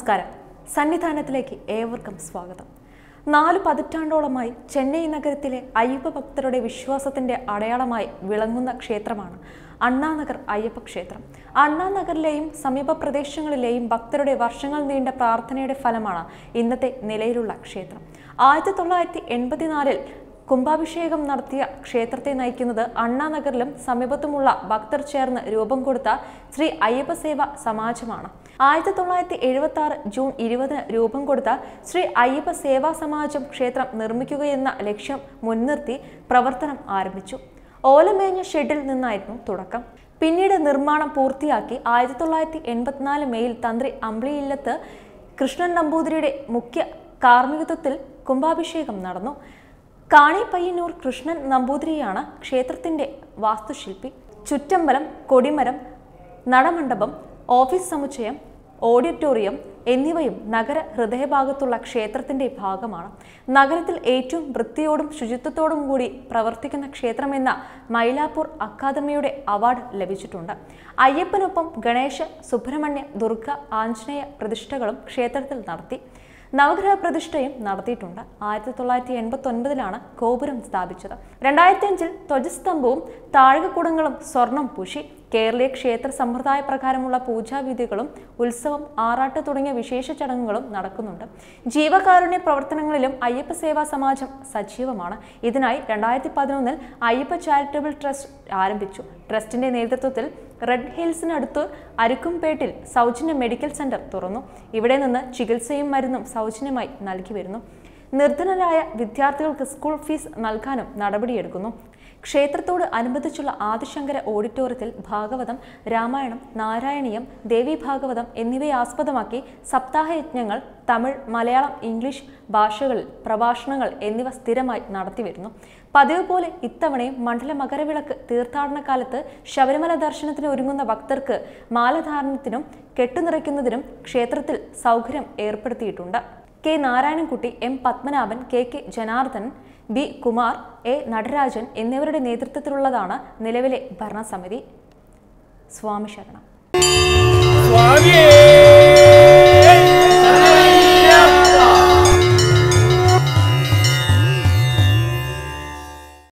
നമസ്കാരം സന്നിധാനത്തിലേക്ക് ഏവർക്കും സ്വാഗതം നാല് പതിറ്റാണ്ടോളമായി ചെന്നൈ നഗരത്തിലെ അയ്യപ്പ ഭക്തരുടെ വിശ്വാസത്തിന്റെ അടയാളമായി വിളങ്ങുന്ന ക്ഷേത്രമാണ് അണ്ണാനഗർ അയ്യപ്പ ക്ഷേത്രം അണ്ണാനഗറിലെയും സമീപ പ്രദേശങ്ങളിലെയും ഭക്തരുടെ വർഷങ്ങൾ നീണ്ട പ്രാർത്ഥനയുടെ ഫലമാണ് ഇന്നത്തെ നിലയിലുള്ള ക്ഷേത്രം ആയിരത്തി തൊള്ളായിരത്തി എൺപത്തിനാലിൽ കുംഭാഭിഷേകം നടത്തിയ ക്ഷേത്രത്തെ നയിക്കുന്നത് അണ്ണാനഗറിലും സമീപത്തുമുള്ള ഭക്തർ ചേർന്ന് രൂപം കൊടുത്ത ശ്രീ അയ്യപ്പ സേവ സമാജമാണ് ആയിരത്തി തൊള്ളായിരത്തി എഴുപത്തി ആറ് ജൂൺ ഇരുപതിന് രൂപം കൊടുത്ത ശ്രീ അയ്യപ്പ സേവാ സമാജം ക്ഷേത്രം നിർമ്മിക്കുകയെന്ന ലക്ഷ്യം മുൻനിർത്തി പ്രവർത്തനം ആരംഭിച്ചു ഓലമേഞ്ഞ ഷെഡിൽ നിന്നായിരുന്നു തുടക്കം പിന്നീട് നിർമ്മാണം പൂർത്തിയാക്കി ആയിരത്തി തൊള്ളായിരത്തി എൺപത്തിനാല് മെയിൽ തന്ത്രി അമ്പിളിയില്ലത്ത് കൃഷ്ണൻ നമ്പൂതിരിയുടെ മുഖ്യ കാർമ്മികത്വത്തിൽ കുംഭാഭിഷേകം നടന്നു കാണി പയ്യന്നൂർ കൃഷ്ണൻ നമ്പൂതിരിയാണ് ക്ഷേത്രത്തിന്റെ വാസ്തുശില്പി ചുറ്റമ്പലം കൊടിമരം നടമണ്ഡപം ഓഫീസ് സമുച്ചയം ഓഡിറ്റോറിയം എന്നിവയും നഗര ഹൃദയഭാഗത്തുള്ള ക്ഷേത്രത്തിന്റെ ഭാഗമാണ് നഗരത്തിൽ ഏറ്റവും വൃത്തിയോടും ശുചിത്വത്തോടും കൂടി പ്രവർത്തിക്കുന്ന ക്ഷേത്രമെന്ന മൈലാപ്പൂർ അക്കാദമിയുടെ അവാർഡ് ലഭിച്ചിട്ടുണ്ട് അയ്യപ്പനൊപ്പം ഗണേശ സുബ്രഹ്മണ്യ ദുർഗ ആഞ്ജനേയ പ്രതിഷ്ഠകളും ക്ഷേത്രത്തിൽ നടത്തി നവഗ്രഹ പ്രതിഷ്ഠയും നടത്തിയിട്ടുണ്ട് ആയിരത്തി തൊള്ളായിരത്തി എൺപത്തി ഒൻപതിലാണ് ഗോപുരം സ്ഥാപിച്ചത് രണ്ടായിരത്തി അഞ്ചിൽ ധ്വജസ്തംഭവും താഴികക്കുടങ്ങളും സ്വർണം പൂശി കേരളീയ ക്ഷേത്ര സമ്പ്രദായ പ്രകാരമുള്ള പൂജാവിധികളും ഉത്സവം ആറാട്ട് തുടങ്ങിയ വിശേഷ ചടങ്ങുകളും നടക്കുന്നുണ്ട് ജീവകാരുണ്യ പ്രവർത്തനങ്ങളിലും അയ്യപ്പ സേവാ സമാജം സജീവമാണ് ഇതിനായി രണ്ടായിരത്തി പതിനൊന്നിൽ അയ്യപ്പ ചാരിറ്റബിൾ ട്രസ്റ്റ് ആരംഭിച്ചു ട്രസ്റ്റിന്റെ നേതൃത്വത്തിൽ റെഡ് ഹിൽസിനടുത്ത് അരുക്കുംപേട്ടിൽ സൗജന്യ മെഡിക്കൽ സെന്റർ തുറന്നു ഇവിടെ നിന്ന് ചികിത്സയും മരുന്നും സൗജന്യമായി നൽകി വരുന്നു നിർധനരായ വിദ്യാർത്ഥികൾക്ക് സ്കൂൾ ഫീസ് നൽകാനും നടപടിയെടുക്കുന്നു ക്ഷേത്രത്തോട് അനുബന്ധിച്ചുള്ള ആദിശങ്കര ഓഡിറ്റോറിയത്തിൽ ഭാഗവതം രാമായണം നാരായണീയം ദേവി ഭാഗവതം എന്നിവയെ ആസ്പദമാക്കി സപ്താഹയജ്ഞങ്ങൾ തമിഴ് മലയാളം ഇംഗ്ലീഷ് ഭാഷകളിൽ പ്രഭാഷണങ്ങൾ എന്നിവ സ്ഥിരമായി നടത്തിവരുന്നു പതിവ് പോലെ ഇത്തവണയും മണ്ഡല മകരവിളക്ക് തീർത്ഥാടന കാലത്ത് ശബരിമല ദർശനത്തിന് ഒരുങ്ങുന്ന ഭക്തർക്ക് മാലധാരണത്തിനും കെട്ടുനിറയ്ക്കുന്നതിനും ക്ഷേത്രത്തിൽ സൗകര്യം ഏർപ്പെടുത്തിയിട്ടുണ്ട് K Narayanankutty M Padmanabhan K K Janardhan B Kumar A Natarajan എന്നിവരുടെ നേതൃത്വത്തിലുള്ളതാണ് നിലവിലെ ഭരണസമിതി സ്വാമി ശരണം